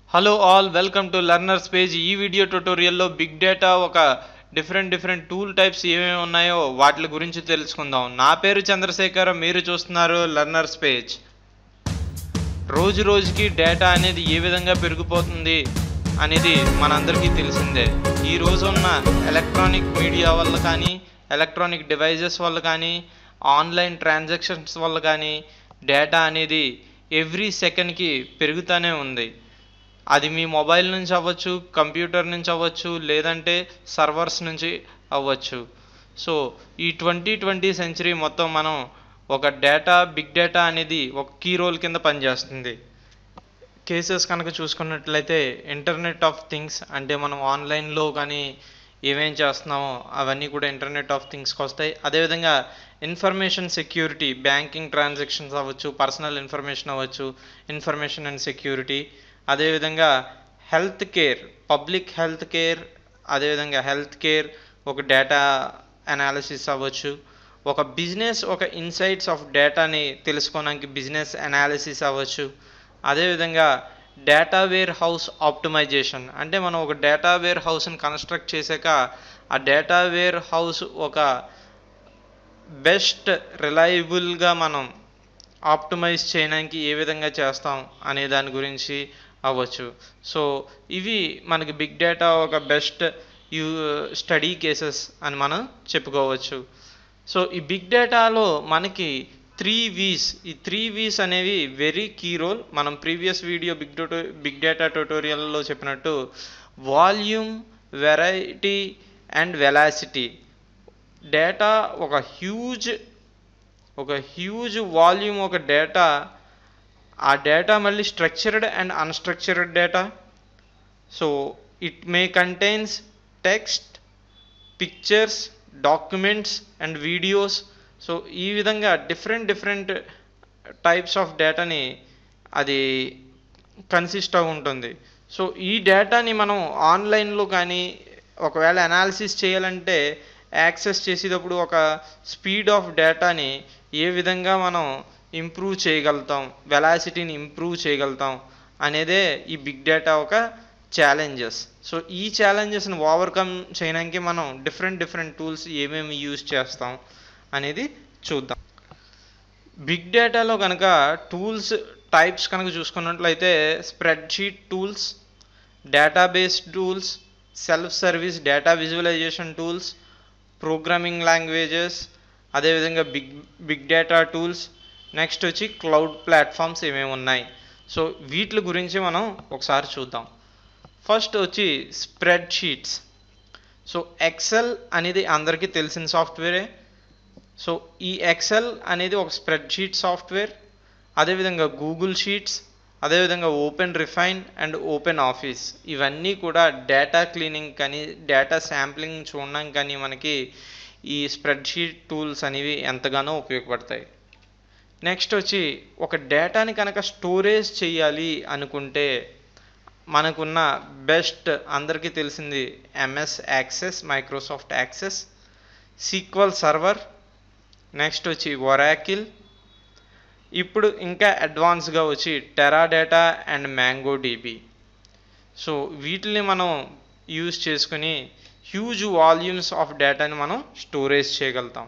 hello all welcome to learners page ఈ video ట్యుటోరియల్లో big data ఒక డిఫరెంట్ డిఫరెంట్ టూల్ టైప్స్ ఏమేమి ఉన్నాయో వాటి గురించి తెలుసుకుందాం నా పేరు చంద్రశేఖర్ మీరు చూస్తున్నారు లెర్నర్స్ పేజ్ రోజు రోజుకి డేటా అనేది ఏ విధంగా పెరిగిపోతుంది అనేది మనందరికీ తెలిసిందే ఈ రోజు ఉన్న ఎలక్ట్రానిక్ మీడియా వల్ల కానీ ఎలక్ట్రానిక్ డివైజెస్ వల్ల కానీ ఆన్లైన్ ట్రాన్సాక్షన్స్ వల్ల కానీ డేటా అనేది ఎవ్రీ సెకండ్కి పెరుగుతూనే ఉంది అది మీ మొబైల్ నుంచి అవ్వచ్చు కంప్యూటర్ నుంచి అవ్వచ్చు లేదంటే సర్వర్స్ నుంచి అవ్వచ్చు సో ఈ ట్వంటీ ట్వంటీ సెంచరీ మొత్తం మనం ఒక డేటా బిగ్ డేటా అనేది ఒక కీ రోల్ కింద పనిచేస్తుంది కేసెస్ కనుక చూసుకున్నట్లయితే ఇంటర్నెట్ ఆఫ్ థింగ్స్ అంటే మనం ఆన్లైన్లో కానీ ఏమేం చేస్తున్నామో అవన్నీ కూడా ఇంటర్నెట్ ఆఫ్ థింగ్స్కి వస్తాయి అదేవిధంగా ఇన్ఫర్మేషన్ సెక్యూరిటీ బ్యాంకింగ్ ట్రాన్సాక్షన్స్ అవ్వచ్చు పర్సనల్ ఇన్ఫర్మేషన్ అవ్వచ్చు ఇన్ఫర్మేషన్ అండ్ సెక్యూరిటీ అదేవిధంగా health care public health care అదేవిధంగా హెల్త్ కేర్ ఒక డేటా అనాలిసిస్ అవ్వచ్చు ఒక బిజినెస్ ఒక ఇన్సైట్స్ ఆఫ్ డేటాని తెలుసుకోవడానికి బిజినెస్ అనాలిసిస్ అవ్వచ్చు అదేవిధంగా డేటా వేర్ హౌస్ ఆప్టిమైజేషన్ అంటే మనం ఒక డేటా వేర్ హౌస్ని కన్స్ట్రక్ట్ చేశాక ఆ డేటా వేర్ హౌస్ ఒక బెస్ట్ రిలయబుల్గా మనం ఆప్టిమైజ్ చేయడానికి ఏ విధంగా చేస్తాం అనే దాని గురించి అవ్వచ్చు సో ఇవి మనకి బిగ్ డేటా ఒక బెస్ట్ యూ స్టడీ కేసెస్ అని మనం చెప్పుకోవచ్చు సో ఈ బిగ్ డేటాలో మనకి త్రీ వీస్ ఈ త్రీ వీస్ అనేవి వెరీ కీ రోల్ మనం previous video big data big data ట్యూటోరియల్లో చెప్పినట్టు volume variety and velocity data ఒక హ్యూజ్ ఒక హ్యూజ్ వాల్యూమ్ ఒక డేటా ఆ డేటా మళ్ళీ structured and unstructured data so it may contains text pictures documents and videos so ఈ విధంగా డిఫరెంట్ డిఫరెంట్ టైప్స్ ఆఫ్ డేటాని అది కన్సిస్ట్ అయి ఉంటుంది సో ఈ డేటాని మనం ఆన్లైన్లో కానీ ఒకవేళ అనాలిసిస్ చేయాలంటే యాక్సెస్ చేసేటప్పుడు ఒక స్పీడ్ ఆఫ్ డేటాని ఏ విధంగా మనం ఇంప్రూవ్ చేయగలుగుతాం వెలాసిటీని ఇంప్రూవ్ చేయగలుగుతాం అనేదే ఈ బిగ్ డేటా ఒక ఛాలెంజెస్ సో ఈ ఛాలెంజెస్ని ఓవర్కమ్ చేయడానికి మనం డిఫరెంట్ డిఫరెంట్ టూల్స్ ఏమేమి యూజ్ చేస్తాం అనేది చూద్దాం బిగ్ డేటాలో కనుక టూల్స్ టైప్స్ కనుక చూసుకున్నట్లయితే spreadsheet tools database tools self service data visualisation tools programming languages అదేవిధంగా big big data tools next వచ్చి క్లౌడ్ ప్లాట్ఫామ్స్ ఏమేమి ఉన్నాయి సో వీటి గురించి మనం ఒకసారి చూద్దాం ఫస్ట్ వచ్చి స్ప్రెడ్ షీట్స్ సో ఎక్సెల్ అనేది అందరికీ తెలిసిన సాఫ్ట్వేరే సో ఈ ఎక్సెల్ అనేది ఒక స్ప్రెడ్ షీట్ సాఫ్ట్వేర్ అదేవిధంగా గూగుల్ షీట్స్ అదేవిధంగా open refine and open office ఇవన్నీ కూడా డేటా క్లీనింగ్ కానీ డేటా శాంప్లింగ్ చూడడానికి కానీ మనకి ఈ స్ప్రెడ్షీట్ టూల్స్ అనేవి ఎంతగానో ఉపయోగపడతాయి నెక్స్ట్ వచ్చి ఒక డేటాని కనుక స్టోరేజ్ చేయాలి అనుకుంటే మనకున్న బెస్ట్ అందరికీ తెలిసింది MS Access Microsoft Access SQL server next వచ్చి ఒరాకిల్ ఇప్పుడు ఇంకా అడ్వాన్స్గా వచ్చి Teradata and Mongo DB so వీటిని మనం యూజ్ చేసుకుని హ్యూజ్ వాల్యూమ్స్ ఆఫ్ డేటాని మనం స్టోరేజ్ చేయగలుగుతాం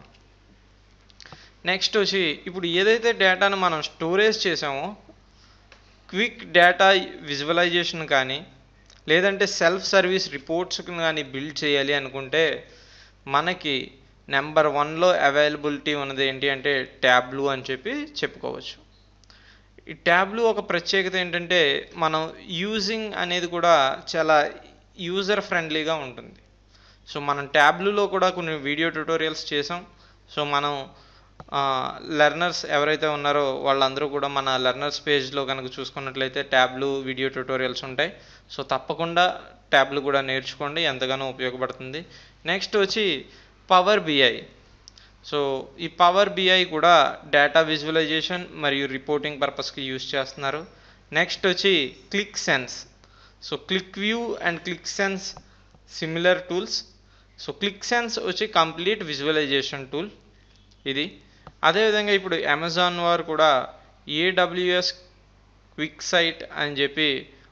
నెక్స్ట్ వచ్చి ఇప్పుడు ఏదైతే డేటాను మనం స్టోరేజ్ చేసామో క్విక్ డేటా విజువలైజేషన్ కానీ లేదంటే సెల్ఫ్ సర్వీస్ రిపోర్ట్స్ కానీ బిల్డ్ చేయాలి అనుకుంటే మనకి నెంబర్ వన్లో అవైలబిలిటీ ఉన్నది ఏంటి అంటే ట్యాబ్లు అని చెప్పి చెప్పుకోవచ్చు ఈ ట్యాబ్లు ఒక ప్రత్యేకత ఏంటంటే మనం యూజింగ్ అనేది కూడా చాలా యూజర్ ఫ్రెండ్లీగా ఉంటుంది సో మనం ట్యాబ్లులో కూడా కొన్ని వీడియో ట్యూటోరియల్స్ చేసాం సో మనం లెర్నర్స్ ఎవరైతే ఉన్నారో వాళ్ళందరూ కూడా మన లెర్నర్స్ పేజ్లో కనుక చూసుకున్నట్లయితే ట్యాబ్లు వీడియో ట్యూటోరియల్స్ ఉంటాయి సో తప్పకుండా ట్యాబ్లు కూడా నేర్చుకోండి ఎంతగానో ఉపయోగపడుతుంది నెక్స్ట్ వచ్చి పవర్ బిఐ సో ఈ పవర్ బిఐ కూడా డేటా విజువలైజేషన్ మరియు రిపోర్టింగ్ పర్పస్కి యూజ్ చేస్తున్నారు నెక్స్ట్ వచ్చి Qlik Sense so Qlik View and Qlik Sense similar tools so Qlik Sense వచ్చి కంప్లీట్ విజువలైజేషన్ టూల్ ఇది అదేవిధంగా ఇప్పుడు అమెజాన్ వారు కూడా ఏడబ్ల్యూఎస్ క్విక్ సైట్ అని చెప్పి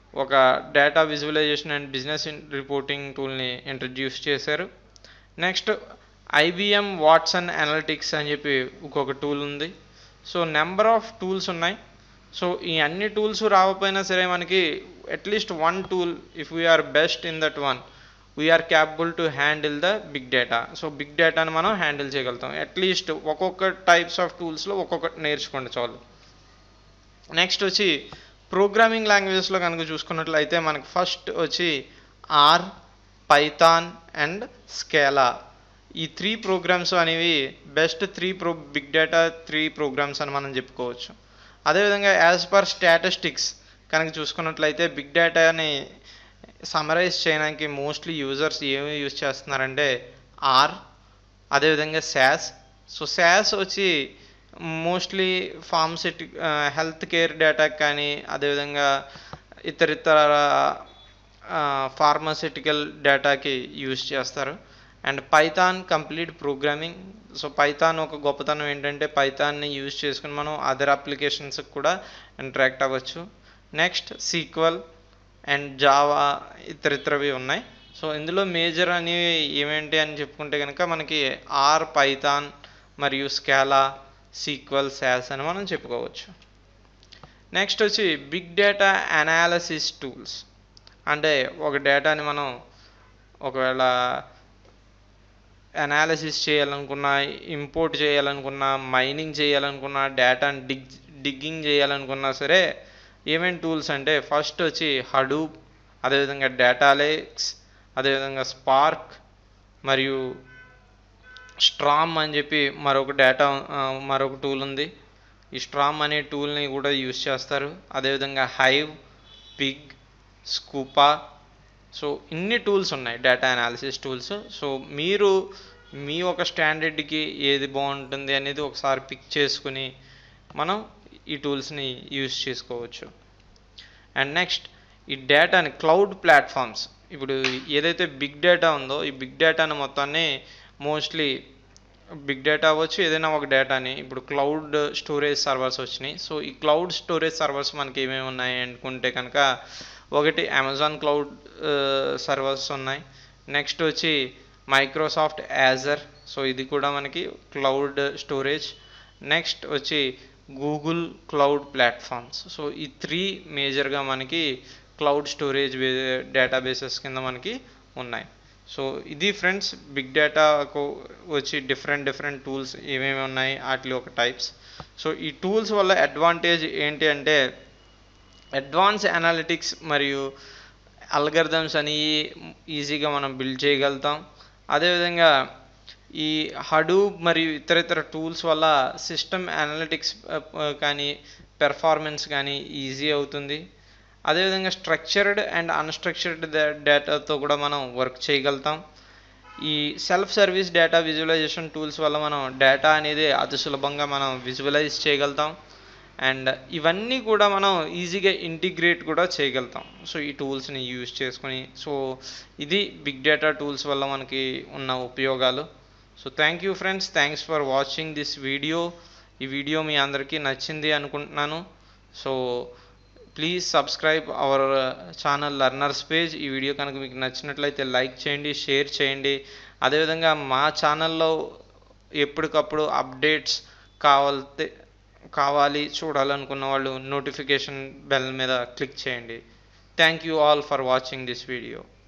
ఒక data visualisation and business reporting టూల్ని ఇంట్రడ్యూస్ చేశారు నెక్స్ట్ ఐబిఎం వాట్సన్ అనలిటిక్స్ అని చెప్పి ఇంకొక టూల్ ఉంది సో నెంబర్ ఆఫ్ టూల్స్ ఉన్నాయి సో ఈ అన్ని టూల్స్ రాకపోయినా సరే మనకి at least one tool if we are best in that one we are capable to handle the big data so big డేటాని మనం హ్యాండిల్ చేయగలుగుతాం అట్లీస్ట్ ఒక్కొక్క టైప్స్ ఆఫ్ టూల్స్లో ఒక్కొక్కటి నేర్చుకోండి చాలు నెక్స్ట్ వచ్చి ప్రోగ్రామింగ్ లాంగ్వేజెస్లో కనుక చూసుకున్నట్లయితే మనకి ఫస్ట్ వచ్చి ఆర్ పైథాన్ అండ్ స్కేలా ఈ త్రీ ప్రోగ్రామ్స్ అనేవి best three pro big data three programs అని మనం చెప్పుకోవచ్చు అదేవిధంగా యాజ్ పర్ స్టాటిస్టిక్స్ కనుక చూసుకున్నట్లయితే బిగ్ డేటాని సమరైజ్ చేయడానికి మోస్ట్లీ యూజర్స్ ఏమి యూజ్ చేస్తున్నారంటే ఆర్ అదేవిధంగా శాస్ సో శాస్ వచ్చి మోస్ట్లీ ఫార్మసిటీ హెల్త్ కేర్ డేటాకి కానీ అదేవిధంగా ఇతర ఇతర ఫార్మసిటికల్ డేటాకి యూజ్ చేస్తారు and Python complete programming so Python ఒక గొప్పతనం ఏంటంటే పైథాన్ని యూజ్ చేసుకుని మనం అదర్ అప్లికేషన్స్కి కూడా ఇంటరాక్ట్ అవ్వచ్చు నెక్స్ట్ సీక్వల్ అండ్ జావా ఇతర ఇతరవి ఉన్నాయి సో ఇందులో మేజర్ అనేవి ఏమేంటి అని చెప్పుకుంటే కనుక మనకి ఆర్ పైథాన్ మరియు స్కాలా సీక్వల్ శాస్ అని మనం చెప్పుకోవచ్చు నెక్స్ట్ వచ్చి బిగ్ డేటా అనాలసిస్ టూల్స్ అంటే ఒక డేటాని మనం ఒకవేళ అనాలిసిస్ చేయాలనుకున్నా ఇంపోర్ట్ చేయాలనుకున్నా మైనింగ్ చేయాలనుకున్నా డేటాని డిగ్ డిగ్గింగ్ చేయాలనుకున్నా సరే ఏమేమి టూల్స్ అంటే ఫస్ట్ వచ్చి హడూప్ అదేవిధంగా డేటాలేక్స్ అదేవిధంగా స్పార్క్ మరియు స్ట్రామ్ అని చెప్పి మరొక డేటా మరొక టూల్ ఉంది ఈ స్ట్రామ్ అనే టూల్ని కూడా యూస్ చేస్తారు అదేవిధంగా హైవ్ పిగ్ స్కూపా సో ఇన్ని టూల్స్ ఉన్నాయి డేటా అనాలిసిస్ టూల్స్ సో మీరు మీ ఒక స్టాండర్డ్కి ఏది బాగుంటుంది అనేది ఒకసారి పిక్ చేసుకుని మనం ఈ టూల్స్ని యూస్ చేసుకోవచ్చు అండ్ నెక్స్ట్ ఈ డేటాని క్లౌడ్ ప్లాట్ఫామ్స్ ఇప్పుడు ఏదైతే బిగ్ డేటా ఉందో ఈ బిగ్ డేటాని మొత్తాన్ని మోస్ట్లీ బిగ్ డేటా అవ్వచ్చు ఏదైనా ఒక డేటాని ఇప్పుడు క్లౌడ్ స్టోరేజ్ సర్వర్స్ వచ్చినాయి సో ఈ క్లౌడ్ స్టోరేజ్ సర్వర్స్ మనకి ఏమేమి ఉన్నాయి అనుకుంటే కనుక ఒకటి అమెజాన్ క్లౌడ్ సర్వర్స్ ఉన్నాయి నెక్స్ట్ వచ్చి మైక్రోసాఫ్ట్ యాజర్ సో ఇది కూడా మనకి క్లౌడ్ స్టోరేజ్ నెక్స్ట్ వచ్చి గూగుల్ క్లౌడ్ ప్లాట్ఫామ్స్ సో ఈ త్రీ మేజర్గా మనకి క్లౌడ్ స్టోరేజ్ డేటాబేసెస్ కింద మనకి ఉన్నాయి సో ఇది ఫ్రెండ్స్ బిగ్ డేటాకు వచ్చి డిఫరెంట్ డిఫరెంట్ టూల్స్ ఏమేమి ఉన్నాయి వాటి ఒక టైప్స్ సో ఈ టూల్స్ వల్ల అడ్వాంటేజ్ ఏంటి అంటే అడ్వాన్స్ అనాలిటిక్స్ మరియు అల్గరిథమ్స్ అని ఈజీగా మనం బిల్డ్ చేయగలుగుతాం అదేవిధంగా ఈ హడూప్ మరియు ఇతర ఇతర టూల్స్ వల్ల సిస్టమ్ అనలిటిక్స్ కానీ పెర్ఫార్మెన్స్ కానీ ఈజీ అవుతుంది అదేవిధంగా స్ట్రక్చర్డ్ అండ్ అన్స్ట్రక్చర్డ్ డేటాతో కూడా మనం వర్క్ చేయగలుగుతాం ఈ self service data visualisation tools వల్ల మనం డేటా అనేది అతి సులభంగా మనం విజువలైజ్ చేయగలుగుతాం అండ్ ఇవన్నీ కూడా మనం ఈజీగా ఇంటిగ్రేట్ కూడా చేయగలుగుతాం సో ఈ టూల్స్ని యూజ్ చేసుకొని సో ఇది బిగ్ డేటా టూల్స్ వల్ల మనకి ఉన్న ఉపయోగాలు so thank you friends thanks for watching this video ఈ వీడియో మీ అందరికీ నచ్చింది అనుకుంటున్నాను so please subscribe our channel learners page ఈ వీడియో కనుక మీకు నచ్చినట్లయితే లైక్ చేయండి షేర్ చేయండి అదేవిధంగా మా ఛానల్లో ఎప్పటికప్పుడు అప్డేట్స్ కావాలితే కావాలి చూడాలనుకున్న వాళ్ళు నోటిఫికేషన్ బెల్ మీద క్లిక్ చేయండి thank you all for watching this video